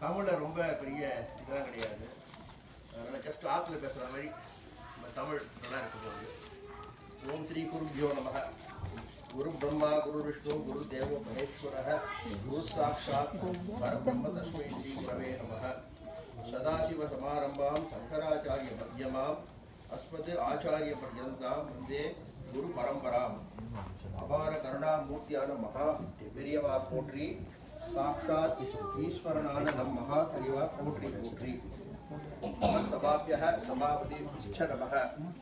தமிழில் ரொம்ப பெரிய இதெல்லாம் கிடையாது அதனால் ஜஸ்ட் ஆற்றுல பேசுகிற மாதிரி நம்ம தமிழ் நல்லா இருக்க போகுது ஓம் ஸ்ரீ குருபியோ நமக குரு பிரம்மா குரு விஷ்ணு குரு தேவோ மகேஸ்வர குரு சாட்சாத் பரபிரம்ம தஸ்மை ஸ்ரீ குரவே நமக சதாசிவ சமாரம்பாம் சங்கராச்சாரிய மத்தியமாம் அஸ்மத் ஆச்சாரிய பர்யந்தாம் வந்தே குரு பரம்பராம் அபார கருணாமூர்த்தியான மகா பெரியவா போற்றி சாட்சாத் ஈஸ்வரனான நம் மகா பெரியவா போற்றி போற்றி நம சபாபிய சபாபதி நமக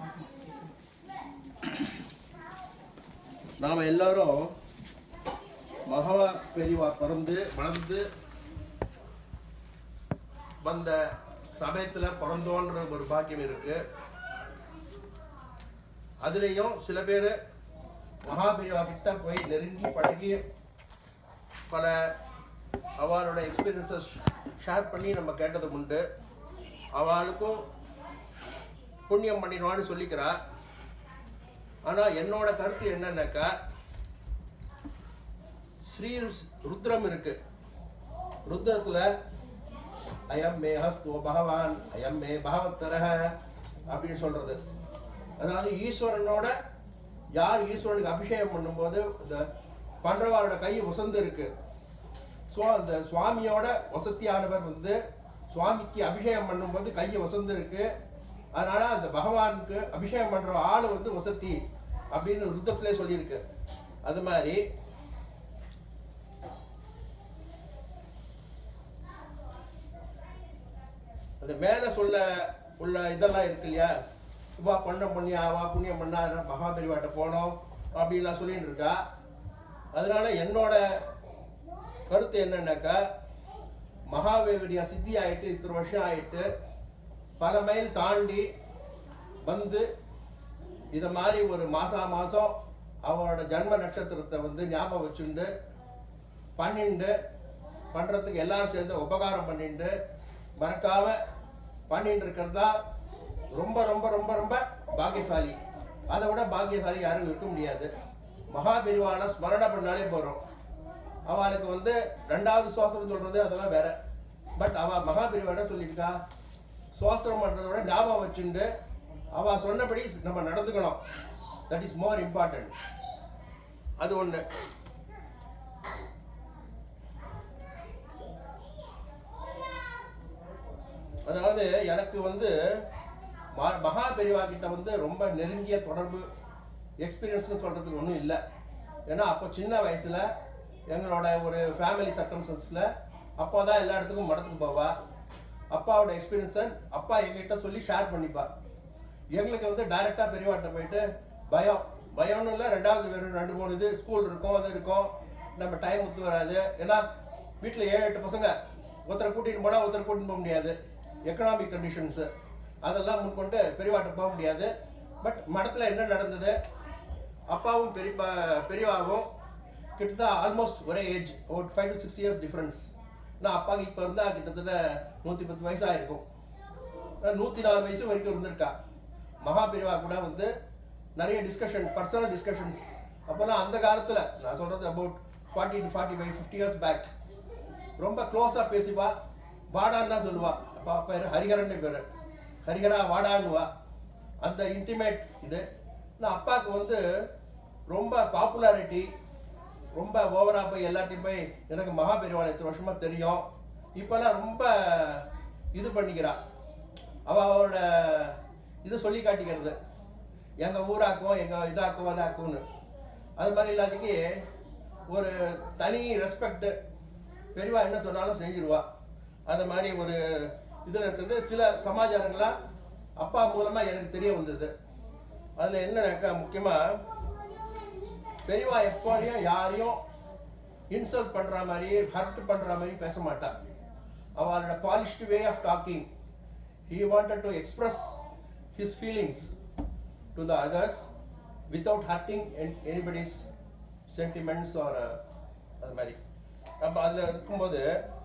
நாம எல்லாரும் மகா பெரியவா பிறந்து வளர்ந்து வந்த சமயத்துல பிறந்தோன்ற ஒரு பாக்கியம் இருக்கு அதுலேயும் சில பேர் மகாபெரிவா கிட்ட போய் நெருங்கி பழகி பல அவளோட எக்ஸ்பீரியன்ஸஸ் ஷேர் பண்ணி நம்ம கேட்டது உண்டு அவளுக்கும் புண்ணியம் பண்ணிடுவான்னு சொல்லிக்கிறா ஆனால் என்னோட கருத்து என்னன்னாக்கா ஸ்ரீ ருத்ரம் இருக்கு ருத்ரத்தில் அயம் மே ஹஸ்தோ பகவான் அயம் மே பகவத்தரக அப்படின்னு சொல்றது அதாவது ஈஸ்வரனோட யார் ஈஸ்வரனுக்கு அபிஷேகம் பண்ணும்போது இந்த பண்றவாரோட கை உசந்து இருக்கு ஸோ அந்த சுவாமியோட வசத்தியானவர் வந்து சுவாமிக்கு அபிஷேகம் பண்ணும்போது கையை வசந்து இருக்கு அதனால அந்த பகவானுக்கு அபிஷேகம் பண்ற ஆள் வந்து வசதி அப்படின்னு ருத்தத்திலே சொல்லியிருக்கு அது மாதிரி அந்த மேலே சொல்ல உள்ள இதெல்லாம் இருக்கு இல்லையா வா பண்ண பண்ணியா வா புண்ணியம் பண்ணா மகாபெரிவாட்ட போனோம் அப்படின்லாம் சொல்லிட்டு இருக்கா அதனால என்னோட கருத்து என்னன்னாக்கா மகாவேவடியா சித்தி ஆயிட்டு இத்தனை வருஷம் ஆயிட்டு பல மைல் தாண்டி வந்து இதை மாதிரி ஒரு மாசா மாசம் அவரோட ஜன்ம நட்சத்திரத்தை வந்து ஞாபகம் வச்சுண்டு பண்ணிண்டு பண்றதுக்கு எல்லாரும் சேர்ந்து உபகாரம் பண்ணிட்டு மறக்காம பண்ணிட்டு இருக்கிறது தான் ரொம்ப ரொம்ப ரொம்ப ரொம்ப பாக்கியசாலி அதை விட பாக்கியசாலி யாரும் இருக்க முடியாது மகாபெரிவான ஸ்மரணை பண்ணாலே போறோம் அவளுக்கு வந்து ரெண்டாவது சுவாசனம் சொல்றது அதெல்லாம் வேற பட் அவ மகாபெரிவா என்ன சொல்லியிருக்கா சுவாசனம் பண்றதை விட ஞாபகம் வச்சுண்டு அவ சொன்னபடி நம்ம நடந்துக்கணும் தட் இஸ் மோர் இம்பார்ட்டன்ட் அது ஒண்ணு அதாவது எனக்கு வந்து ம- மகா பெரியவா கிட்ட வந்து ரொம்ப நெருங்கிய தொடர்பு எக்ஸ்பீரியன்ஸ்னு சொல்றதுக்கு ஒன்றும் இல்லை ஏன்னா அப்போ சின்ன வயசுல எங்களோட ஒரு ஃபேமிலி சர்க்கம்ஸ்டன்ஸில் அப்பா தான் எல்லா இடத்துக்கும் மடத்துக்கு போவா அப்பாவோட எக்ஸ்பீரியன்ஸை அப்பா எங்ககிட்ட சொல்லி ஷேர் பண்ணிப்பா எங்களுக்கு வந்து டைரெக்டாக பெரியவாட்ட போயிட்டு பயம் பயம்னு இல்லை ரெண்டாவது வெறும் ரெண்டு மூணு இது ஸ்கூல் இருக்கும் அது இருக்கும் நம்ம டைம் ஒத்து வராது ஏன்னா வீட்டில் ஏழு எட்டு பசங்க ஒருத்தரை கூட்டிட்டு போனால் ஒருத்தரை கூட்டிட்டு போக முடியாது எக்கனாமிக் கண்டிஷன்ஸு அதெல்லாம் முன்கொண்டு பெரியவாட்ட போக முடியாது பட் மடத்தில் என்ன நடந்தது அப்பாவும் பெரியப்பா பெரியவாவும் கிட்டத்தட்ட ஆல்மோஸ்ட் ஒரே ஏஜ் ஒரு five to six years difference நான் அப்பாவுக்கு இப்போ இருந்தால் கிட்டத்தட்ட நூற்றி பத்து வயசாக இருக்கும் நூற்றி நாலு வயசு வரைக்கும் இருந்திருக்கா மகாபிரிவா கூட வந்து நிறைய டிஸ்கஷன் பர்சனல் டிஸ்கஷன்ஸ் அப்போல்லாம் அந்த காலத்தில் நான் சொல்கிறது about forty to forty five fifty years back ரொம்ப க்ளோஸாக பேசிப்பா வாடான்னு தான் சொல்லுவா அப்பா பேர் ஹரிஹரன் பேர் ஹரிஹரா வாடான்னுவா அந்த இன்டிமேட் இது நான் அப்பாவுக்கு வந்து ரொம்ப பாப்புலாரிட்டி ரொம்ப ஓவரா போய் எல்லாத்தையும் போய் எனக்கு மகா பெரியவாள் எத்தனை வருஷமா தெரியும் இப்பெல்லாம் ரொம்ப இது பண்ணிக்கிறா அவ அவளோட இது சொல்லி காட்டிக்கிறது எங்க ஊராக்கும் எங்க இதாக்கும் அதாக்கும்னு அது மாதிரி இல்லாதக்கு ஒரு தனி ரெஸ்பெக்ட் பெரியவா என்ன சொன்னாலும் செஞ்சிருவா அந்த மாதிரி ஒரு இதில் இருக்கிறது சில சமாச்சாரங்கள்லாம் அப்பா மூலமா எனக்கு தெரிய வந்தது அதுல என்னன்னாக்கா முக்கியமா பெரியவா எப்போதையும் யாரையும் இன்சல்ட் பண்ற மாதிரி ஹர்ட் பண்ற மாதிரி பேச மாட்டா அவளோட polished way of talking he wanted to express his feelings to the others without hurting anybody's sentiments or அது மாதிரி அப்போ அதில் இருக்கும்போது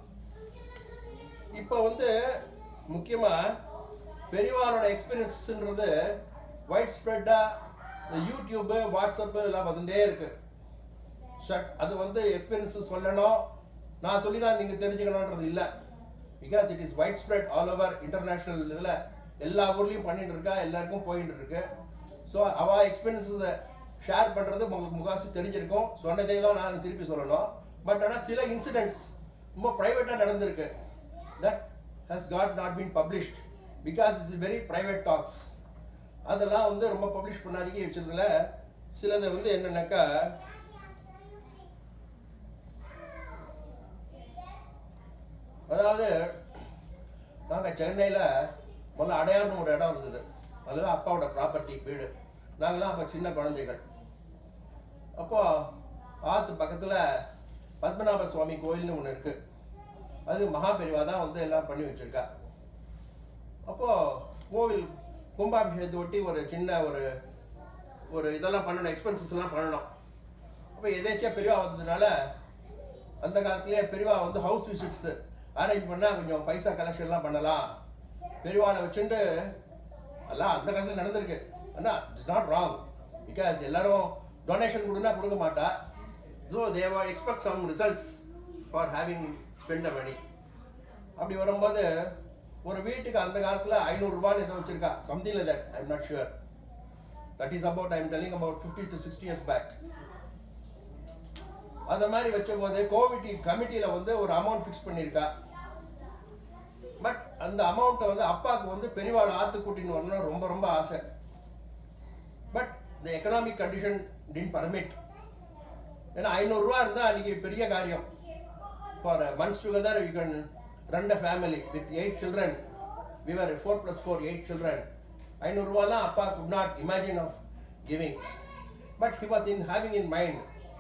இப்போ வந்து முக்கியமாக பெரியவாளோட எக்ஸ்பீரியன்ஸ்ன்றது வைட் ஸ்ப்ரெட்டாக இந்த யூடியூப்பு வாட்ஸ்அப்பு எல்லாம் வந்துட்டே இருக்கு ஷட் அது வந்து எக்ஸ்பீரியன்ஸ் சொல்லணும் நான் சொல்லி தான் நீங்கள் தெரிஞ்சுக்கணுன்றது இல்லை because it is wide spread all over international இதில் எல்லா ஊர்லேயும் பண்ணிட்டு இருக்கா எல்லாருக்கும் போயிட்டு இருக்கு ஸோ அவ எக்ஸ்பீரியன்ஸை ஷேர் பண்ணுறது உங்களுக்கு முகாசி தெரிஞ்சிருக்கும் சொன்னதே தான் நான் திருப்பி சொல்லணும் பட் ஆனால் சில இன்சிடென்ட்ஸ் ரொம்ப ப்ரைவேட்டாக நடந்திருக்கு that has got not been published because it's very private talks அதெல்லாம் வந்து ரொம்ப பப்ளிஷ் பண்ணாதீங்க வச்சதுல சிலது வந்து என்னன்னாக்கா அதாவது நாங்கள் சென்னையில் முதல்ல அடையார்னு ஒரு இடம் இருந்தது அதுதான் அப்பாவோட ப்ராப்பர்ட்டி வீடு நாங்களாம் அப்போ சின்ன குழந்தைகள் அப்போ ஆற்று பக்கத்தில் பத்மநாப சுவாமி கோயில்னு ஒன்று இருக்கு அது மகாபெரிவா தான் வந்து எல்லாம் பண்ணி வச்சிருக்கா அப்போ கோவில் கும்பாபிஷேகத்தை ஒட்டி ஒரு சின்ன ஒரு ஒரு இதெல்லாம் பண்ணணும் எக்ஸ்பென்சஸ் எல்லாம் பண்ணணும் அப்போ எதேச்சியா பெரியவா வந்ததுனால அந்த காலத்திலே பெரியவா வந்து ஹவுஸ் விசிட்ஸ் அரேஞ்ச் பண்ணா கொஞ்சம் பைசா கலெக்ஷன்லாம் பண்ணலாம் பெரியவாளை வச்சுட்டு எல்லாம் அந்த காலத்தில் நடந்திருக்கு அண்ணா இட்ஸ் நாட் ராங் பிகாஸ் எல்லாரும் டொனேஷன் கொடுத்தா கொடுக்க மாட்டா so they were expect some results for having spend a money அப்படி வரும்போது ஒரு வீட்டுக்கு அந்த காலத்தில் ஐநூறுரூபான்னு இதை வச்சிருக்கா something that I am not sure that is about I am telling about fifty to sixty years back அந்த மாதிரி வச்ச போது கோவிட் கமிட்டியில் வந்து ஒரு அமௌண்ட் ஃபிக்ஸ் பண்ணியிருக்கா பட் அந்த அமௌண்ட்டை வந்து அப்பாவுக்கு வந்து பெரியவாள் ஆத்து கூட்டின்னு வரணும்னு ரொம்ப ரொம்ப ஆசை but the economic condition didn't permit ஏன்னா ஐநூறுரூவா இருந்தால் அன்றைக்கி பெரிய காரியம் for months together you can run a family with eight children we were four plus four eight children ஐநூறுரூவாலாம் அப்பா could not imagine of giving but he was in having in mind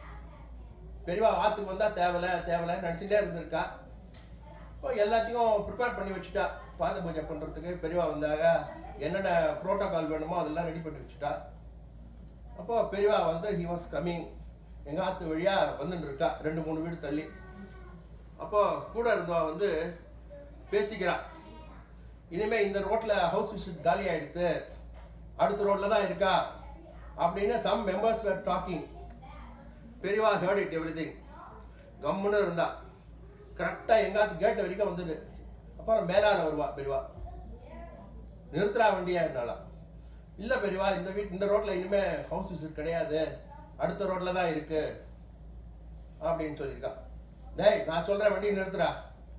பெரியவா ஆற்றுக்கு வந்தால் தேவலை தேவலை நினச்சிட்டே இருந்திருக்கா இப்போ எல்லாத்தையும் ப்ரிப்பேர் பண்ணி வச்சுட்டா பாத பூஜை பண்ணுறதுக்கு பெரியவா வந்தாக என்னென்ன ப்ரோட்டோகால் வேணுமோ அதெல்லாம் ரெடி பண்ணி வச்சுட்டா அப்போ பெரியவா வந்து ஹி வாஸ் கம்மிங் எங்கள் ஆற்று வழியாக வந்துட்டு இருக்கா ரெண்டு மூணு வீடு தள்ளி அப்போ கூட இருந்தவா வந்து பேசிக்கிறா இனிமே இந்த ரோட்ல ஹவுஸ் விசிட் காலி ஆயிடுத்து அடுத்த ரோட்ல தான் இருக்கா அப்படின்னு சம் மெம்பர்ஸ் வேர் டாக்கிங் பெரியவா ஹேர்ட் இட் எவ்ரி திங் கம்முன்னு இருந்தா கரெக்டாக எங்காத்து கேட் வரைக்கும் வந்தது அப்புறம் மேலால வருவா பெரியவா நிறுத்துறா வண்டியா என்னாலாம் இல்லை பெரியவா இந்த வீட் இந்த ரோட்ல இனிமே ஹவுஸ் விசிட் கிடையாது அடுத்த ரோட்ல தான் இருக்கு அப்படின்னு சொல்லியிருக்கா டேய் நான் சொல்ற வண்டியை நிறுத்துறா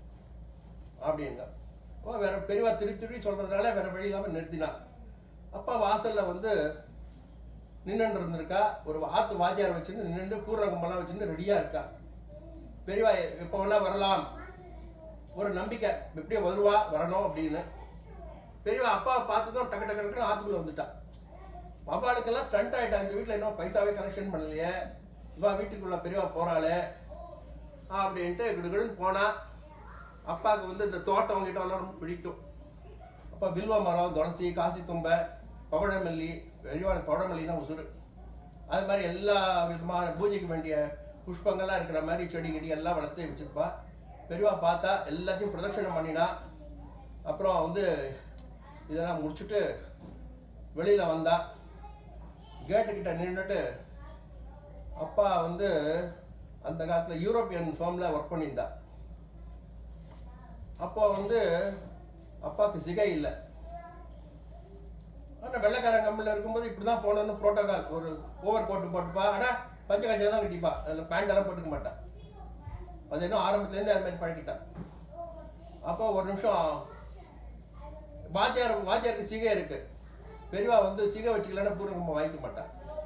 அப்படிங்க ஓ வேற பெரியவா திருப்பி திருப்பி சொல்றதுனால வேற வழி இல்லாம நிறுத்தினா அப்பா வாசல்ல வந்து நின்னுட்டு இருந்திருக்கா ஒரு ஆத்து வாத்தியார் வச்சுட்டு நின்று கூற கும்பலாம் வச்சுட்டு ரெடியா இருக்கா பெரியவா எப்போ வேணா வரலாம் ஒரு நம்பிக்கை எப்படியோ வருவா வரணும் அப்படின்னு பெரியவா அப்பாவை பார்த்ததும் டக்கு டக்கு டக்குன்னு ஆத்துக்குள்ள வந்துட்டா அப்பாளுக்கெல்லாம் ஸ்டண்ட் ஆயிட்டா இந்த வீட்டில் இன்னும் பைசாவே கலெக்ஷன் பண்ணலையே இவா வீட்டுக்குள்ள பெரியவா போறாளே அப்படின்ட்டு கிடுகிடுன்னு போனா அப்பாவுக்கு வந்து இந்த தோட்டம் கிட்ட எல்லாம் ரொம்ப பிடிக்கும் அப்போ வில்வ மரம் துளசி காசி தும்பை பவழமல்லி பெரியவாள் பவழமல்லினா உசுறு அது மாதிரி எல்லா விதமான பூஜைக்கு வேண்டிய புஷ்பங்கள்லாம் இருக்கிற மாதிரி செடி கிடி எல்லாம் வளர்த்து வச்சிருப்பா பெரியவா பார்த்தா எல்லாத்தையும் பிரதட்சணம் பண்ணினா அப்புறம் வந்து இதெல்லாம் முடிச்சுட்டு வெளியில வந்தா கேட்டுக்கிட்ட நின்றுட்டு அப்பா வந்து அந்த காலத்தில் யூரோப்பியன் ஃபார்மில் ஒர்க் பண்ணியிருந்தா அப்போ வந்து அப்பாவுக்கு சிகை இல்லை ஆனால் வெள்ளைக்காரன் கம்பெனியில் இருக்கும்போது இப்படி தான் போகணும்னு ப்ரோட்டோகால் ஒரு ஓவர் கோட்டு போட்டுப்பா ஆனால் பஞ்ச கஞ்சா தான் கட்டிப்பா அதில் பேண்ட் எல்லாம் போட்டுக்க மாட்டா அது இன்னும் ஆரம்பத்துலேருந்து அது மாதிரி பழகிட்டா அப்போ ஒரு நிமிஷம் வாத்தியார் வாத்தியாருக்கு சிகை இருக்கு பெரியவா வந்து சிகை வச்சுக்கலன்னா பூர்வகமாக வாங்கிக்க மாட்டா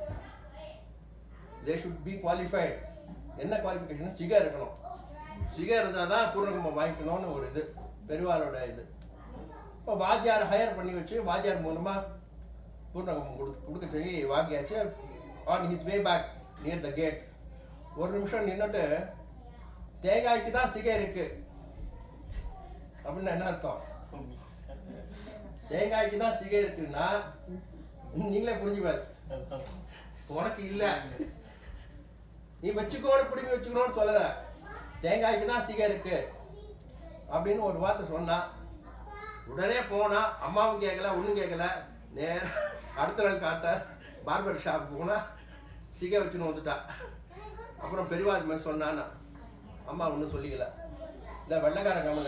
தே ஷுட் பி குவாலிஃபைட் என்ன குவாலிஃபிகேஷன் சிகை இருக்கணும் சிகை இருந்தால் தான் பூர்வகமாக வாங்கிக்கணும்னு ஒரு இது பெரியவாளோட இது இப்போ வாத்தியார் ஹையர் பண்ணி வச்சு வாத்தியார் மூலமாக பூர்ணகம் கொடு கொடுக்க சொல்லி வாங்கியாச்சு on his way back near the gate ஒரு நிமிஷம் நின்றுட்டு தேங்காய்க்கு தான் சிகை இருக்கு அப்படின்னு என்ன அர்த்தம் தேங்காய்க்கு தான் சிகை இருக்குன்னா நீங்களே புரிஞ்சுப்பாரு உனக்கு இல்ல நீ வச்சுக்கோன்னு பிடிங்கி வச்சுக்கணும்னு சொல்லல தேங்காய்க்கு தான் சிகை இருக்கு அப்படின்னு ஒரு வார்த்தை சொன்னா உடனே போனா அம்மாவும் கேட்கல ஒன்றும் கேட்கல நேர அடுத்த நாள் காத்தா பார்பர் ஷாப் போனா சிகை வச்சுன்னு வந்துட்டா அப்புறம் பெரியவா இது மாதிரி சொன்னானா அம்மா ஒன்றும் சொல்லிக்கல இல்லை வெள்ளைக்கார கமல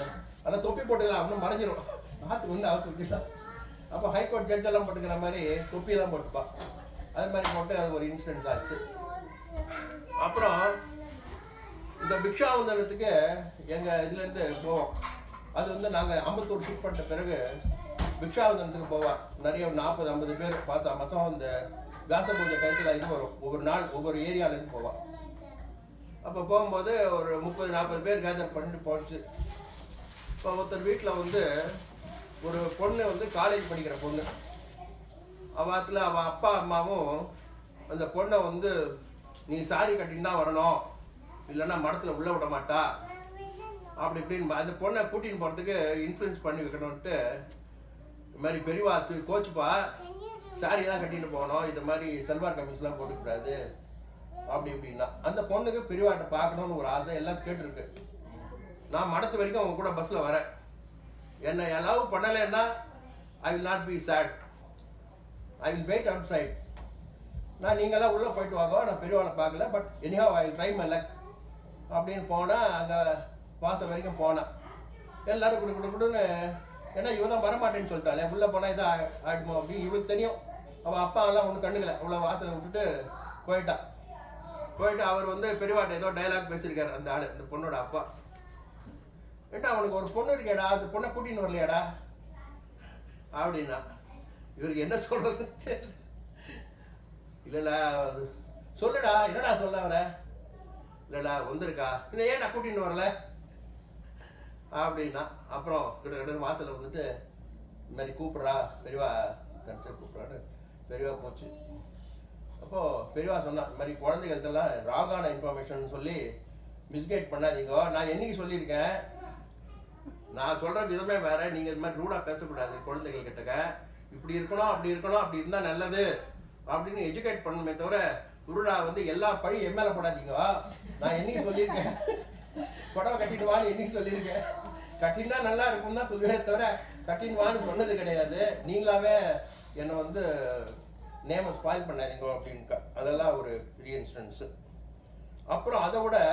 ஆனால் தொப்பி போட்டுக்கலாம் அவனும் மறைஞ்சிரும் ஆற்றுக்கு வந்து ஆற்று வைக்கலாம் அப்போ ஹைகோர்ட் ஜட்ஜ் எல்லாம் போட்டுக்கிற மாதிரி தொப்பியெல்லாம் போட்டுப்பான் அது மாதிரி போட்டு அது ஒரு இன்சிடென்ட்ஸ் ஆச்சு அப்புறம் இந்த பிக்ஷாவந்தனத்துக்கு எங்கள் இதுலேருந்து போவோம் அது வந்து நாங்கள் அம்பத்தூர் ஷிஃப்ட் பண்ணிட்ட பிறகு பிக்ஷாவந்தனத்துக்கு போவோம் நிறைய ஒரு நாற்பது ஐம்பது பேர் மாதம் மாதம் இந்த வியாச பூஜை கருத்தில் இது வரும் ஒவ்வொரு நாள் ஒவ்வொரு ஏரியாலேருந்து போவோம் அப்போ போகும்போது ஒரு முப்பது நாற்பது பேர் கேதர் பண்ணிட்டு போச்சு இப்போ ஒருத்தர் வீட்டில் வந்து ஒரு பொண்ணு வந்து காலேஜ் படிக்கிற பொண்ணு அவத்துல அவள் அப்பா அம்மாவும் அந்த பொண்ணை வந்து நீ சாரி கட்டின்னு தான் வரணும் இல்லைன்னா மடத்தில் உள்ள விட மாட்டா அப்படி இப்படின்னு அந்த பொண்ணை கூட்டின்னு போகிறதுக்கு இன்ஃப்ளூயன்ஸ் பண்ணி வைக்கணும்ட்டு இது மாதிரி பெரியவா தூ- கோச்சுப்பா சாரி தான் கட்டிட்டு போகணும் இந்த மாதிரி சல்வார் கமீஸ்லாம் போட்டுக்கூடாது அப்படி இப்படின்னா அந்த பொண்ணுக்கு பெரியவாட்டை பார்க்கணும்னு ஒரு ஆசை எல்லாம் கேட்டிருக்கு நான் மடத்து வரைக்கும் அவங்க கூட பஸ்ஸில் வரேன் என்னை லவ் பண்ணலைன்னா I will not be sad I will wait outside நான் நீங்களாம் உள்ளே போயிட்டு வாங்க நான் பெரியவாளை பார்க்கல but anyhow I try my luck அப்படின்னு போனால் அங்கே வாசல் வரைக்கும் போனேன் எல்லாரும் குடு குடு குடுன்னு ஏன்னா இவன் தான் வரமாட்டேன்னு சொல்லிட்டாளே உள்ளே போனால் இதை ஆயிடுமோ அப்படின்னு இவளுக்கு தெரியும் அவள் அப்பா எல்லாம் ஒன்றும் கண்டுக்கல உள்ள வாசலை விட்டுட்டு போயிட்டான் போயிட்டு அவர் வந்து பெரியவாட்ட ஏதோ டயலாக் பேசியிருக்காரு அந்த ஆள் அந்த பொண்ணோட அப்பா ஏண்டா அவனுக்கு ஒரு பொண்ணு இருக்கேடா அந்த பொண்ணை கூட்டின்னு வரலையாடா அப்படின்னா இவருக்கு என்ன சொல்றது இல்லடா அது- சொல்லுடா என்னடா சொல்ல வர இல்லடா வந்திருக்கா இன்னும் ஏன் நான் கூட்டின்னு வரல அப்படின்னா அப்புறம் கிட்ட கிட்ட வாசல்ல வந்துட்டு இந்த மாதிரி கூப்பிட்றா பெரியவா கடிச்சா கூப்பிட்றான்னு பெரியவா போச்சு அப்போ பெரியவா சொன்னா இந்த மாதிரி குழந்தைகளுக்கெல்லாம் ராங்கான இன்ஃபர்மேஷன் சொல்லி மிஸ்கைட் பண்ணாதீங்க நான் என்னைக்கு சொல்லியிருக்கேன் நான் சொல்ற விதமே வேற நீங்க இது மாதிரி ரூடா பேசக்கூடாது குழந்தைகள் கிட்டக்க இப்படி இருக்கணும் அப்படி இருக்கணும் அப்படி இருந்தா நல்லது அப்படின்னு எஜுகேட் பண்ணணுமே தவிர உருடா வந்து எல்லா பழி என் மேல போடாதீங்க நான் என்னைக்கு சொல்லியிருக்கேன் புடவை கட்டிட்டு வான்னு என்னைக்கு சொல்லியிருக்கேன் கட்டினா நல்லா இருக்கும் தான் சொல்லுவேன் தவிர கட்டின்னு வான்னு சொன்னது கிடையாது நீங்களாவே என்னை வந்து நேம ஸ்பாயில் பண்ணாதீங்க அப்படின்னு அதெல்லாம் ஒரு பெரிய இன்சிடென்ட்ஸ் அப்புறம் அதை விட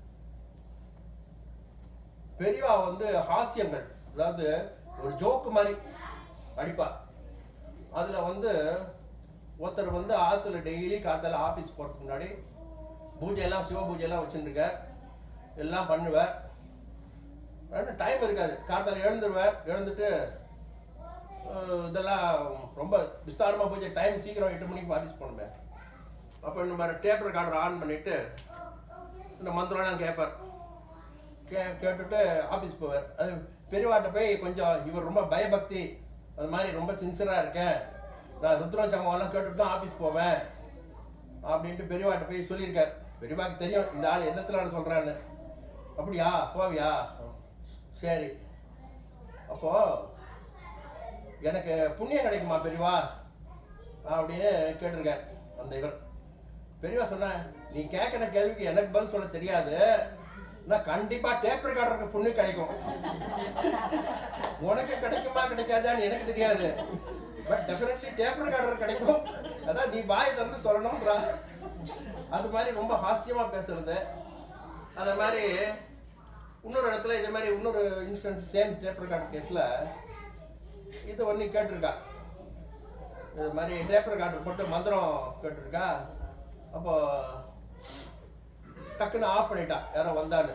பெரியவா வந்து ஹாஸ்யங்கள் அதாவது ஒரு ஜோக்கு மாதிரி அடிப்பா அதுல வந்து ஒருத்தர் வந்து ஆத்துல டெய்லி காத்தால ஆபீஸ் போறதுக்கு முன்னாடி பூஜை எல்லாம் சிவ பூஜை எல்லாம் வச்சுருக்கார் எல்லாம் பண்ணுவார் டைம் இருக்காது காத்தால எழுந்துருவார் எழுந்துட்டு அஹ், இதெல்லாம் ரொம்ப விஸ்தாரமா பூஜை டைம் சீக்கிரம் எட்டு மணிக்கு ஆபீஸ் போகணுமே அப்போ இந்த மாதிரி டேப் ரெக்கார்டர் ஆன் பண்ணிட்டு இந்த மந்திரம்லாம் கேட்பார் கே கேட்டுட்டு ஆஃபீஸ் போவார் அது பெரியவாட்ட போய் கொஞ்சம் இவர் ரொம்ப பயபக்தி அது மாதிரி ரொம்ப சின்சியராக இருக்கேன் நான் ருத்ரம் சம்பவம்லாம் கேட்டுட்டு தான் ஆஃபீஸ் போவேன் அப்படின்ட்டு பெரியவாட்ட போய் சொல்லியிருக்கார் பெரியவாக்கு தெரியும் இந்த ஆள் என்னத்தில் சொல்கிறான்னு அப்படியா போவியா சரி அப்போ எனக்கு புண்ணியம் கிடைக்குமா பெரியவா அப்படின்னு கேட்டிருக்கார் அந்த இவர் பெரியவா சொன்ன நீ கேட்குற கேள்விக்கு எனக்கு பதில் சொல்ல தெரியாது நான் கண்டிப்பா டேப் ரெக்கார்டருக்கு புண்ணு கிடைக்கும் உனக்கு கிடைக்குமா கிடைக்காதான்னு எனக்கு தெரியாது பட் டெஃபினெட்லி டேப் ரெக்கார்டர் கிடைக்கும் அதான் நீ வாய் திறந்து சொல்லணும்ன்றா அது மாதிரி ரொம்ப ஹாஸ்யமா பேசுறது அந்த மாதிரி இன்னொரு இடத்துல இதே மாதிரி இன்னொரு இன்சிடென்ட் சேம் டேப் ரெக்கார்டர் கேஸ்ல இது ஒன்று கேட்டிருக்கா இது மாதிரி டேப் ரெக்கார்டர் போட்டு மந்திரம் கேட்டிருக்கா அப்போ டக்குன்னு ஆஃப் பண்ணிட்டா யாரோ வந்தான்னு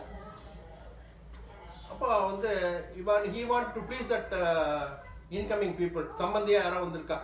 அப்போ வந்து இவன் he want to please that incoming people சம்பந்தியா யாரோ வந்திருக்கா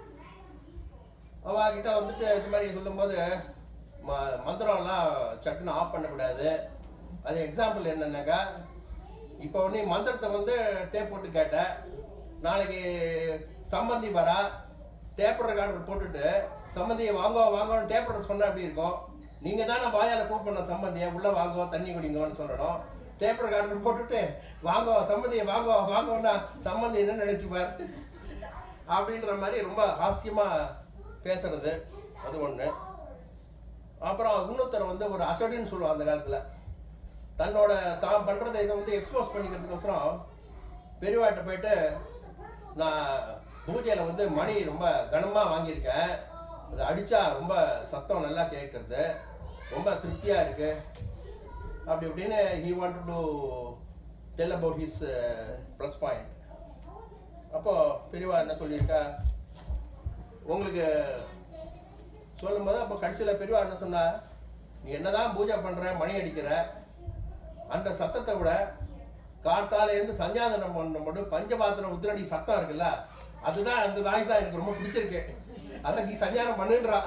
அவ கிட்ட வந்துட்டு இது மாதிரி சொல்லும்போது ம- மந்திரம்லாம் சட்டுன்னு ஆஃப் பண்ணக்கூடாது அது எக்ஸாம்பிள் என்னன்னாக்கா இப்போ நீ மந்திரத்தை வந்து டேப் போட்டு கேட்ட நாளைக்கு சம்பந்தி வரா டேப்பர் ரெக்கார்டர் போட்டுட்டு சம்பந்தியை வாங்கோ வாங்கோன்னு டேப்பர் சொன்னா எப்படி இருக்கும் நீங்க தானே வாயால கூப்பிடணும் சம்பந்தியை உள்ள வாங்கோ தண்ணி குடிங்கன்னு சொல்லணும் டேப்பர் ரெக்கார்டர் போட்டுட்டு வாங்கோ சம்பந்தியை வாங்கோ வாங்கோன்னா சம்பந்தி என்ன நினைச்சுப்பார் அப்படின்ற மாதிரி ரொம்ப ஹாஸ்யமா பேசுறது அது ஒண்ணு அப்புறம் இன்னொருத்தர் வந்து ஒரு அசடின்னு சொல்லுவாங்க அந்த காலத்துல தன்னோட தான் பண்றதை இதை வந்து எக்ஸ்போஸ் பண்ணிக்கிறதுக்கோசரம் பெரியவாட்ட போயிட்டு நான் பூஜையில வந்து மணி ரொம்ப கனமா வாங்கியிருக்கேன் அது அடிச்சா ரொம்ப சத்தம் நல்லா கேட்கறது ரொம்ப திருப்தியா இருக்கு அப்படி இப்படின்னு he want to tell about his plus point அப்போ பெரியவா என்ன சொல்லியிருக்கா உங்களுக்கு சொல்லும்போது அப்போ கடைசியில் பெரியவா என்ன சொன்னா நீ என்னதான் பூஜை பண்ற மணி அடிக்கிற அந்த சத்தத்தை விட காத்தாலேருந்து சஞ்சாதனம் பண்ண மட்டும் பஞ்சபாத்திரம் உத்திரடி சத்தம் இருக்குல்ல அதுதான் அந்த தாய் தான் எனக்கு ரொம்ப பிடிச்சிருக்கு அதான் நீ சஞ்சானம் பண்ணுன்றா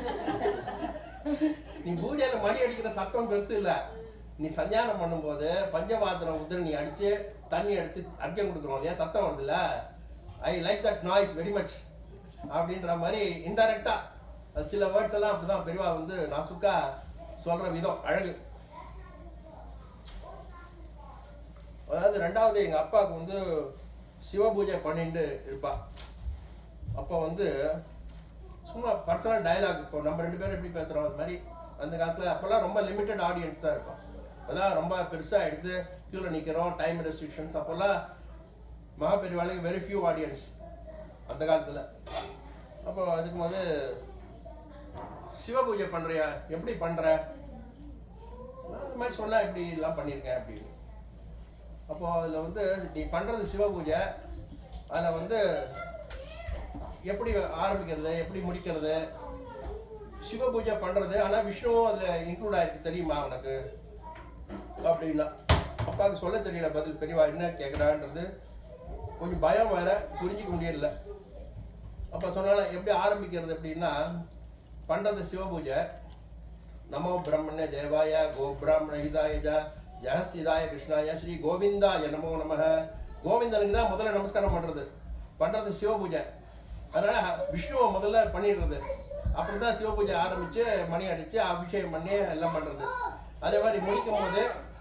நீ பூஜையில மணி அடிக்கிற சத்தம் பெருசு இல்ல நீ சஞ்சானம் பண்ணும்போது பஞ்சபாத்திரம் உதிர நீ அடிச்சு தண்ணி எடுத்து அர்க்கியம் கொடுக்குறோம் இல்லையா சத்தம் வருதுல்ல I like that noise very much அப்படின்ற மாதிரி இன்டைரக்டா சில வேர்ட்ஸ் எல்லாம் அப்படிதான் பெரியவா வந்து நாசுக்கா சொல்ற விதம் அழகு அதாவது ரெண்டாவது எங்க அப்பாவுக்கு வந்து சிவ பூஜை பண்ணிட்டு இருப்பா அப்போ வந்து சும்மா பர்சனல் டயலாக் இப்போ நம்ம ரெண்டு பேரும் எப்படி பேசுறோம் அது மாதிரி அந்த காலத்துல அப்போல்லாம் ரொம்ப லிமிட்டட் ஆடியன்ஸ் தான் இருக்கும் அதான் ரொம்ப பெருசா எடுத்து கியூல நிக்கிறோம் டைம் ரெஸ்ட்ரிக்ஷன்ஸ் அப்போல்லாம் மகாபெரிவாளுக்கு வெரி ஃபியூ ஆடியன்ஸ் அந்த காலத்துல அப்போ அதுக்கு போது சிவ பூஜை பண்றியா எப்படி பண்ற நான் இந்த மாதிரி சொன்னா இப்படி எல்லாம் பண்ணியிருக்கேன் அப்படின்னு அப்போ அதுல வந்து நீ பண்றது சிவ பூஜை அதுல வந்து எப்படி ஆரம்பிக்கிறது எப்படி முடிக்கிறது சிவ பூஜை பண்றது ஆனா விஷ்ணுவும் அதுல இன்க்ளூட் ஆயிருக்கு தெரியுமா உனக்கு அப்படின்னா அப்பாவுக்கு சொல்ல தெரியல பதில் பெரியவா என்ன கேட்குறான்றது கொஞ்சம் பயம் வேற புரிஞ்சிக்க முடியல அப்ப சொன்னாலும் எப்படி ஆரம்பிக்கிறது அப்படின்னா பண்றது சிவ பூஜை நமோ பிரம்மண தேவாய கோ பிராமண ஹிதாய ஜ ஜஹஸ்திதாய கிருஷ்ணாய ஸ்ரீ கோவிந்தாய நமோ நமக கோவிந்தனுக்கு தான் முதல்ல நமஸ்காரம் பண்றது பண்றது சிவ பூஜை அதனால விஷ்ணுவை முதல்ல பண்ணிடுறது அப்படிதான் சிவ பூஜை ஆரம்பிச்சு மணி அடிச்சு அபிஷேகம் பண்ணி எல்லாம் பண்றது அதே மாதிரி முடிக்கும் போது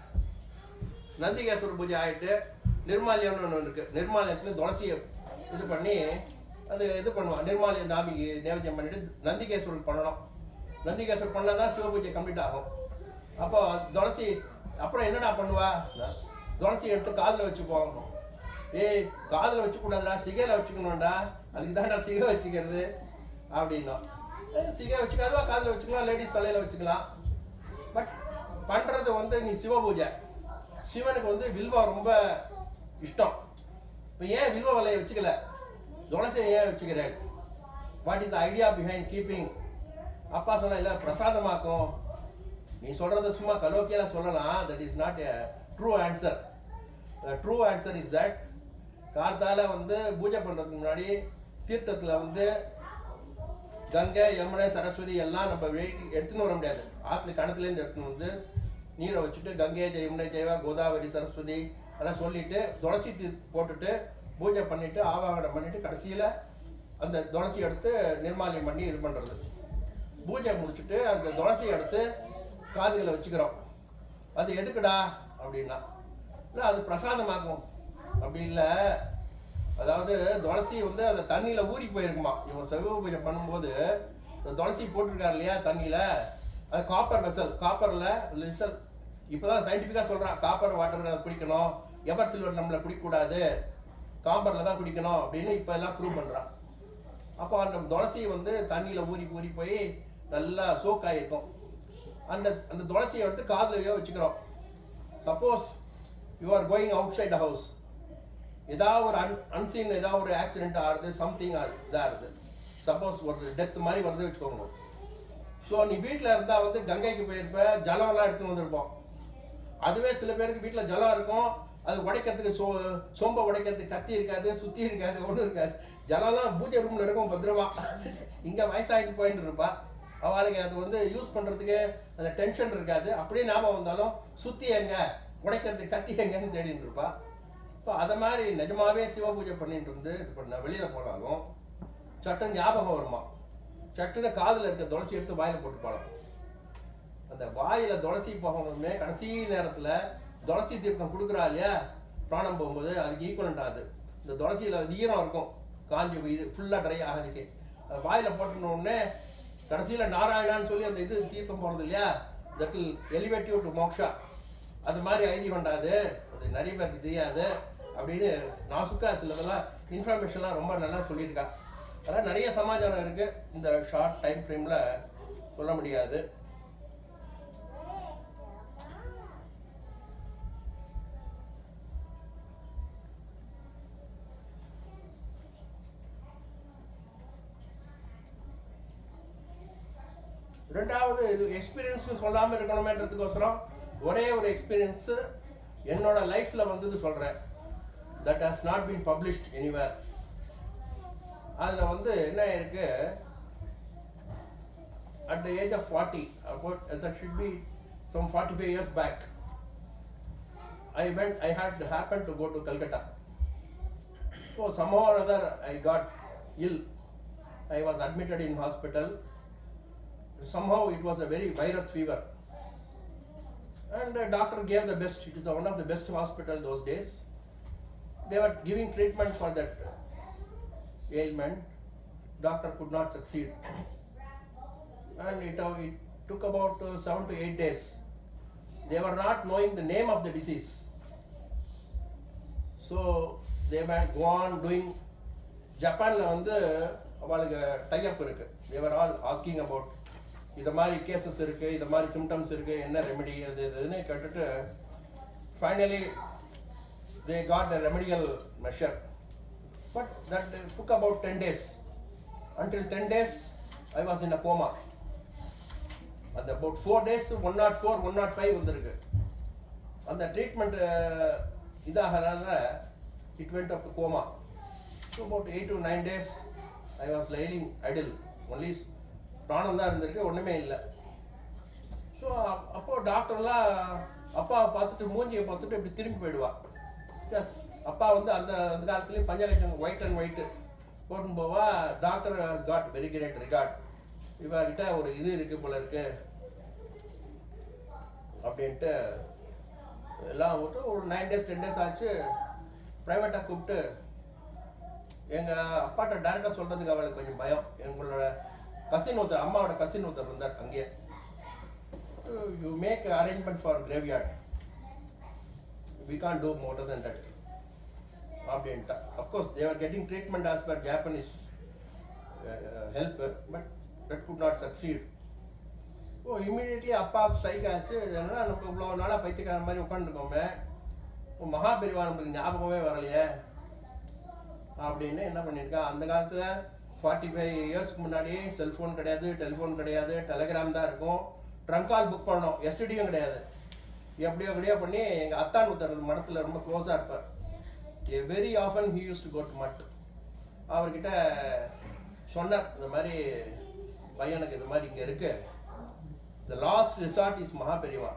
நந்திகேஸ்வர பூஜை ஆயிட்டு நிர்மாலியம்னு ஒன்று இருக்கு நிர்மாலயத்துல துளசியை இது பண்ணி அது இது பண்ணுவான் நிர்மாலய நாமிக்கு நேவேத்தியம் பண்ணிட்டு நந்திகேஸ்வரருக்கு பண்ணணும் நந்திகேஸ்வரர் பண்ணால் தான் சிவ பூஜை கம்ப்ளீட் ஆகும் அப்போ துளசி அப்புறம் என்னடா பண்ணுவா துளசி எடுத்து காதில் வச்சுப்போம் ஏய் காதில் வச்சுக்கூடாதுடா சிகையில் வச்சுக்கணும்டா அதுக்கு தான்டா சிகை வச்சுக்கிறது அப்படின்னோம் ஏய், சிகை வச்சுக்காதவா காதில் வச்சுக்கலாம் லேடிஸ் தலையில் வச்சுக்கலாம் பட் பண்றது வந்து நீ சிவ பூஜை சிவனுக்கு வந்து வில்வம் ரொம்ப இஷ்டம் இப்போ ஏன் வில்வ வலையை வச்சுக்கல துளசியை ஏன் வச்சுக்கிறேன் what is idea behind keeping அப்பா சொன்னா இல்ல பிரசாதமாக்கும் நீ சொல்றது சும்மா கலோக்கியால சொல்லலாம் that is not a true answer true answer is that கார்த்தால வந்து பூஜை பண்றதுக்கு முன்னாடி தீர்த்தத்துல வந்து கங்கை யமுனை சரஸ்வதி எல்லாம் நம்ம வெளி- எடுத்துன்னு வர முடியாது ஆற்றுல கிணத்துலேருந்து எடுத்துன்னு வந்து நீரை வச்சுட்டு கங்கை ஜெய யமுனை ஜெயவா கோதாவரி சரஸ்வதி அதெல்லாம் சொல்லிட்டு துளசி தீ போட்டுட்டு பூஜை பண்ணிட்டு ஆவாகனம் பண்ணிட்டு கடைசியில அந்த துளசி எடுத்து நிர்மாலியம் பண்ணி இது பண்றது பூஜை முடிச்சுட்டு அந்த துளசியை எடுத்து காதுகளை வச்சுக்கிறோம் அது எதுக்குடா அப்படின்னா இல்லை அது பிரசாதமாக்கும் அப்படி இல்லை அதாவது துளசி வந்து அந்த தண்ணியில ஊறி போயிருக்குமா இவன் செவ பூஜை பண்ணும்போது இந்த துளசி போட்டிருக்காரு இல்லையா தண்ணியில அது காப்பர் வெசல் காப்பர்ல வெசல் இப்பதான் சயின்டிஃபிக்கா சொல்றான் காப்பர் வாட்டர் குடிக்கணும் எவர் சில்வர் நம்மள குடிக்கக்கூடாது காப்பர்ல தான் குடிக்கணும் அப்படின்னு இப்ப எல்லாம் ப்ரூவ் பண்றான் அப்போ அந்த துளசி வந்து தண்ணியில ஊறி ஊறி போய் நல்லா சோக் ஆயிருக்கும் அந்த அந்த துளசியை வந்து காதுலயோ வச்சுக்கிறோம் suppose you are going outside house ஏதாவது ஒரு அன் அன்சீன் ஏதாவது ஒரு ஆக்சிடென்ட் ஆகுது சம்திங் இதாக ஆகுது சப்போஸ் ஒரு டெத் மாதிரி வருது வச்சுக்கோங்க ஸோ நீ வீட்டில் இருந்தால் வந்து கங்கைக்கு போயிருப்ப ஜலம்லாம் எடுத்துன்னு வந்திருப்போம் அதுவே சில பேருக்கு வீட்டில் ஜலம் இருக்கும் அது உடைக்கிறதுக்கு சோ சோம்ப உடைக்கிறதுக்கு கத்தி இருக்காது சுத்தி இருக்காது ஒன்றும் இருக்காது ஜலம்லாம் பூஜை ரூம்ல இருக்கும் பத்திரமா இங்க வயசாகிட்டு போயிட்டு இருப்பா அவளுக்கு அது வந்து யூஸ் பண்றதுக்கு அந்த டென்ஷன் இருக்காது அப்படியே ஞாபகம் வந்தாலும் சுத்தி எங்க உடைக்கிறதுக்கு கத்தி எங்கன்னு தேடிட்டு இருப்பா இப்போ அதை மாதிரி நிஜமாவே சிவ பூஜை பண்ணிட்டு இருந்து இது பண்ண வெளியில போனாலும் சட்டுன்னு ஞாபகம் வருமா சட்டுன்னு காதுல இருக்க துளசி எடுத்து வாயில போட்டு போகலாம் அந்த வாயில துளசி போகணுமே கடைசி நேரத்துல துளசி தீர்த்தம் கொடுக்குறா இல்லையா பிராணம் போகும்போது அதுக்கு ஈக்குவலண்ட் ஆகுது இந்த துளசியில ஈரம் இருக்கும் காஞ்சி போய் இது ஃபுல்லா ட்ரை ஆகிறதுக்கு அது வாயில போட்டுன உடனே கடைசியில நாராயணான்னு சொல்லி அந்த இது தீர்த்தம் போறது இல்லையா that will elevate you to moksha அது மாதிரி ஐதி கொண்டாது அது நிறைய பேருக்கு தெரியாது அப்படின்னு நாசுக்கா சிலதெல்லாம் இன்ஃபர்மேஷன்லாம் ரொம்ப நல்லா சொல்லியிருக்கா அதெல்லாம் நிறைய சமாச்சாரம் இருக்கு இந்த ஷார்ட் டைம் ஃப்ரேம்ல சொல்ல முடியாது ரெண்டாவது இது எக்ஸ்பீரியன்ஸ்னு சொல்லாமல் இருக்கணுமேன்றதுக்கோசரம் ஒரே ஒரு எக்ஸ்பீரியன்ஸு என்னோட லைஃப்பில் வந்தது சொல்கிறேன் that has not been published anywhere அதில் வந்து என்ன இருக்கு at the age of 40, about that should be some 45 years back, I went, I had happened to go to Calcutta. So somehow or other I got ill. I was admitted in hospital. Somehow it was a very virus fever. And the doctor gave the best, it is one of the best hospital those days. They were giving treatment for that ailment. Doctor could not succeed and it, uh, it took about uh, seven to eight days. They were not knowing the name of the disease. So they might go on doing ஜப்பானில் வந்து அவளுக்கு type இருக்கு தேவர் all asking about இது மாதிரி cases இருக்கு இது மாதிரி symptoms இருக்கு என்ன ரெமெடி அது இதுன்னு கேட்டுட்டு finally they got the remedial measure but that took about ten days until ten days I was in a coma அந்த about four days one naught four one naught five வந்திருக்கு அந்த treatment இதாகனால it went up to coma so about eight to nine days I was lying idle only பிராணம் தான் இருந்திருக்கு ஒன்றுமே இல்லை so அப்போ டாக்டர்லாம் அப்பாவை பார்த்துட்டு மூஞ்சியை பார்த்துட்டு இப்படி திரும்பி போயிடுவா Yes, அப்பா வந்து அந்த அந்த காலத்துலேயும் பஞ்சகச்சம் ஒயிட் அண்ட் ஒயிட்டு போட்டுன்னு போவா doctor has got very great regard இவர்கிட்ட ஒரு இது இருக்கு போல இருக்கு அப்படின்ட்டு எல்லாம் விட்டு ஒரு நைன் டேஸ் டென் டேஸ் ஆச்சு ப்ரைவேட்டாக கூப்பிட்டு எங்கள் அப்பாட்ட டேரெக்டாக சொல்கிறதுக்கு அவளுக்கு கொஞ்சம் பயம் எங்களோட கசின் ஒருத்தர் அம்மாவோட கசின் ஒருத்தர் இருந்தார் அங்கேயே you make arrangement for graveyard we can't do more than that அப்படின்ட்டா of course they were getting treatment as per Japanese help but that could not succeed oh immediately அப்பா ஸ்ட்ரைக் ஆச்சு என்னன்னா நம்ம இவ்வளோ நாளாக பைத்தியக்கார மாதிரி உட்காந்துருக்கோமே மகாபெரிவா நமக்கு ஞாபகமே வரலையே அப்படின்னு என்ன பண்ணியிருக்கா அந்த காலத்தில் ஃபார்ட்டி ஃபைவ் இயர்ஸ்க்கு முன்னாடி செல்ஃபோன் கிடையாது டெலிஃபோன் கிடையாது டெலிகிராம் தான் இருக்கும் ட்ரங்க் கால் புக் பண்ணோம் எஸ்டிடியும் கிடையாது எப்படியோ எப்படியோ பண்ணி எங்கள் அத்தான் ஒருத்தர் மடத்தில் ரொம்ப க்ளோஸாக இருப்பார் a very often he used to go to mutt அவர்கிட்ட சொன்னார் இந்த மாதிரி பையனுக்கு இந்த மாதிரி இங்கே இருக்கு the last resort is Maha Periyava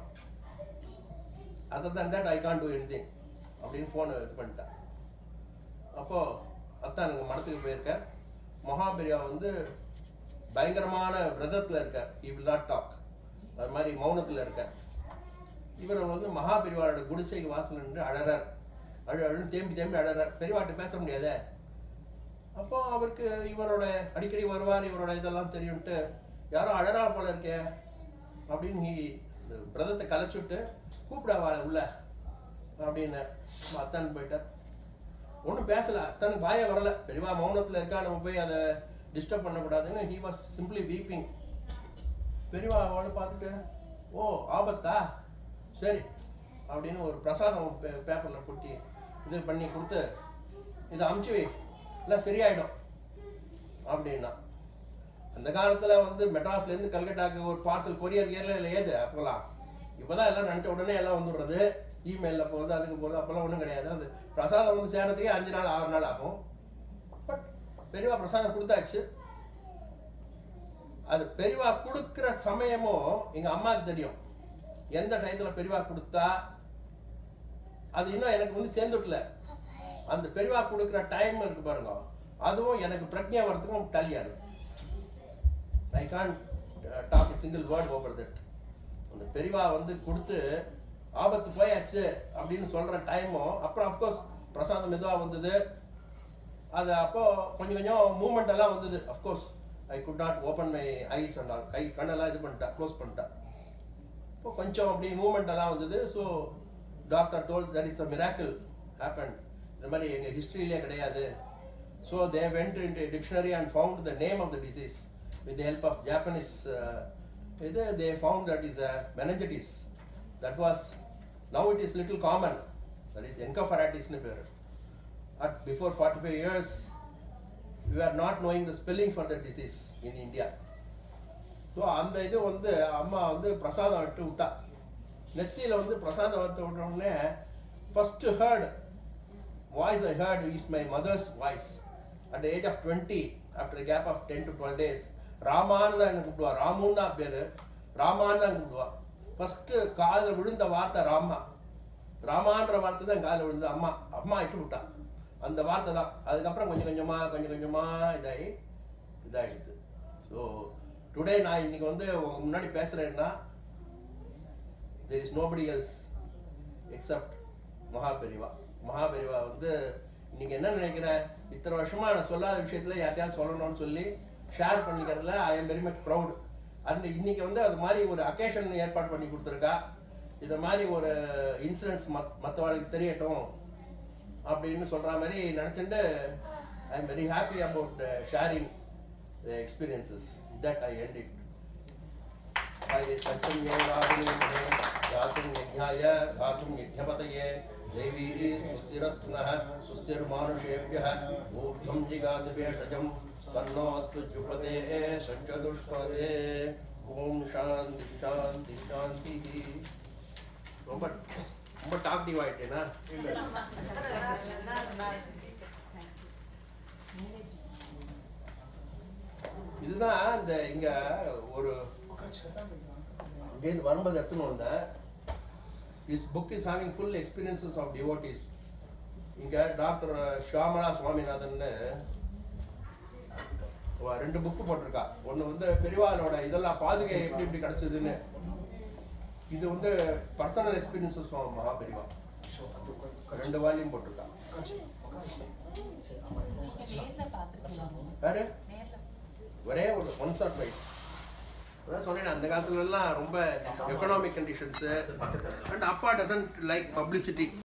other than that I can't do anything அப்படின்னு ஃபோனை இது பண்ணிட்டேன் அப்போது அத்தான் எனக்கு மடத்துக்கு போயிருக்கார் மகாபெரியா வந்து பயங்கரமான விரதத்தில் இருக்கார் இ வில் நாட் டாக் அது மாதிரி மௌனத்தில் இருக்கார் இவர் வந்து மகாபெரிவாரோட குடிசைக்கு வாசல் நின்று அழறார் அழு அழுன்னு தேம்பி தேம்பி அழறார் பெரியவாட்ட பேச முடியாதே அப்போ அவருக்கு இவரோட அடிக்கடி வருவார் இவரோட இதெல்லாம் தெரியும்ட்டு யாரோ அழறா போல இருக்கே அப்படின்னு நீ இந்த விரதத்தை கலைச்சுட்டு கூப்பிடாவா உள்ள அப்படின்னு அத்தான் போயிட்டார் ஒன்றும் பேசல அத்தனுக்கு பாய வரல பெரியவா மௌனத்தில் இருக்கா நம்ம போய் அதை டிஸ்டர்ப் பண்ணக்கூடாதுன்னு ஹி வாஸ் சிம்பிளி வீப்பிங் பெரியவா அவளை பார்த்துட்டு ஓ ஆபத்தா சரி அப்படின்னு ஒரு பிரசாதம் பேப்பரில் புட்டி இது பண்ணி கொடுத்து இதை அமுச்சு வை எல்லாம் சரியாயிடும் அப்படின்னா அந்த காலத்தில் வந்து மெட்ராஸ்லேருந்து கல்கட்டாக்கு ஒரு பார்சல் கொரியர் கியரில் ஏது அப்போலாம் இப்போதான் எல்லாம் நினச்ச உடனே எல்லாம் வந்துடுறது இமெயிலில் போகுது அதுக்கு போகுது அப்போல்லாம் ஒன்றும் கிடையாது அது பிரசாதம் வந்து சேரத்துக்கே அஞ்சு நாள் ஆறு நாள் ஆகும் பட் பெரியவா பிரசாதம் கொடுத்தாச்சு அது பெரியவா கொடுக்குற சமயமும் எங்கள் அம்மாவுக்கு தெரியும் எந்த டயத்தில் பெரியவா கொடுத்தா அது இன்னும் எனக்கு வந்து சேர்ந்துட்டல அந்த பெரியவா கொடுக்குற டைம் இருக்கு பாருங்க அதுவும் எனக்கு பிரக்ஞா வரதுக்கும் டலியாது I can't talk single word over that அந்த பெரியவா வந்து கொடுத்து ஆபத்து போயாச்சு அப்படின்னு சொல்கிற டைமும் அப்புறம் அஃப்கோர்ஸ் பிரசாதம் மெதுவாக வந்தது அது அப்போ கொஞ்சம் கொஞ்சம் மூமெண்ட் எல்லாம் வந்தது of course I could not open my eyes and all கை கண்ணெல்லாம் இது பண்ணிட்டேன் க்ளோஸ் பண்ணிட்டேன் இப்போ கொஞ்சம் அப்படி மூமெண்ட் எல்லாம் வந்தது so doctor told that is a miracle happen இந்த மாதிரி எங்கள் ஹிஸ்ட்ரியிலே கிடையாது so they went in dictionary and found the name of the disease with help of Japanese இது they found that is a meningitis that was now it is little common that is என்கஃபராட்டிஸ்னு பேர் at before 45 years we were not knowing the spelling for the disease in india ஸோ அந்த இது வந்து அம்மா வந்து பிரசாதம் விட்டு விட்டா நெத்தியில் வந்து பிரசாதம் விட்டு விட்ட உடனே first heard voice I heard is my mother's voice at age of twenty after gap of ten to twelve days ராமான்னு தான் எனக்கு கூப்பிடுவா ராமுன்னு தான் பேர் ராமான்னு தான் கூப்பிடுவா ஃபஸ்ட்டு காதில் விழுந்த வார்த்தை ராமா ராமான்ற வார்த்தை தான் காதில் விழுந்து அம்மா அம்மா இட்டு விட்டா அந்த வார்த்தை தான் அதுக்கப்புறம் கொஞ்சம் கொஞ்சமாக கொஞ்சம் கொஞ்சமாக இதாகி இதாகிடுது ஸோ டுடே நான் இன்னைக்கு வந்து உங்க முன்னாடி பேசுகிறேன்னா there is nobody else except Mahaperiyava Mahaperiyava வந்து இன்னைக்கு என்ன நினைக்கிறேன் இத்தனை வருஷமா நான் சொல்லாத விஷயத்துல யார்ட்டையாவது சொல்லணும்னு சொல்லி ஷேர் பண்ணிக்கிறதுல I am very much proud and இன்னைக்கு வந்து அது மாதிரி ஒரு அக்கேஷன் ஏற்பாடு பண்ணி கொடுத்துருக்கா இதை மாதிரி ஒரு இன்சிடென்ட்ஸ் மத் மற்றவர்களுக்கு தெரியட்டும் அப்படின்னு சொல்ற மாதிரி நினச்சிட்டு I am very happy about sharing the experiences that I end it गातुं यज्ञाय गातुं यज्ञपतये दैवीरी सुस्थिरस्नः सुस्थिर्मानुषेभ्यः ऊर्ध्वं जिगातभेषजं सन्नोऽस्तु जुपते षष्ठदुष्पदे ॐ शान्ति शान्ति शान्तिः ரொம்ப ரொம்ப டாக்டிவ் ஆயிட்டேனா இதுதான் இந்த இங்க ஒரு இங்கேருந்து வரும்போது எடுத்துன்னு வந்தேன் this book is having full experiences of devotees இங்கே டாக்டர் ஷியாமலா சுவாமிநாதன்னு அவ ரெண்டு புக்கு போட்டிருக்கா ஒன்று வந்து பெரியவாளோட இதெல்லாம் பாதுகை எப்படி எப்படி கிடச்சதுன்னு இது வந்து பர்சனல் எக்ஸ்பீரியன்சஸ் ஆஃப் மகா பெரியவா ரெண்டு வால்யூம் போட்டிருக்கா நேர்ல பார்த்திருக்கீங்களா? யாரு நேர்ல ஒரே ஒரு ஒன்ஸ் ஆர் ட்வைஸ் அதான் சொன்னேன் அந்த காலத்துல எல்லாம் ரொம்ப எக்கனாமிக் கண்டிஷன்ஸு அண்ட் அப்பா டசன்ட் லைக் பப்ளிசிட்டி